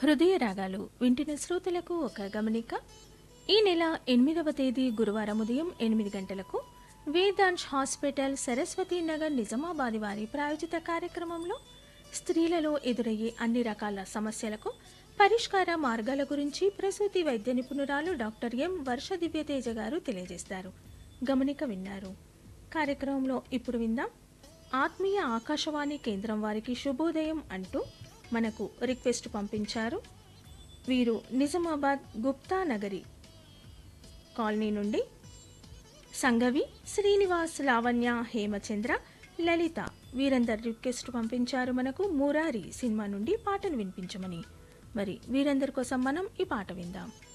హృదయ రాగాలు వింటిన శ్రోతలకు ఒక గమనిక ఈ నెల ఎనిమిదవ తేదీ గురువారం ఉదయం ఎనిమిది గంటలకు వేదాంశ్ హాస్పిటల్ సరస్వతి నగర్ నిజామాబాద్ వారి ప్రాయోజిత కార్యక్రమంలో స్త్రీలలో ఎదురయ్యే అన్ని రకాల సమస్యలకు పరిష్కార మార్గాల గురించి ప్రసూతి వైద్య నిపుణురాలు డాక్టర్ ఎం వర్ష దివ్యతేజ గారు తెలియజేస్తారు గమనిక విన్నారు కార్యక్రమంలో ఇప్పుడు విందాం ఆత్మీయ ఆకాశవాణి కేంద్రం వారికి శుభోదయం అంటూ మనకు రిక్వెస్ట్ పంపించారు వీరు నిజామాబాద్ గుప్తా నగరి కాలనీ నుండి సంగవి శ్రీనివాస్ లావణ్య హేమచంద్ర లలిత వీరందరు రిక్వెస్ట్ పంపించారు మనకు మురారి సినిమా నుండి పాటను వినిపించమని మరి వీరందరి కోసం మనం ఈ పాట విందాం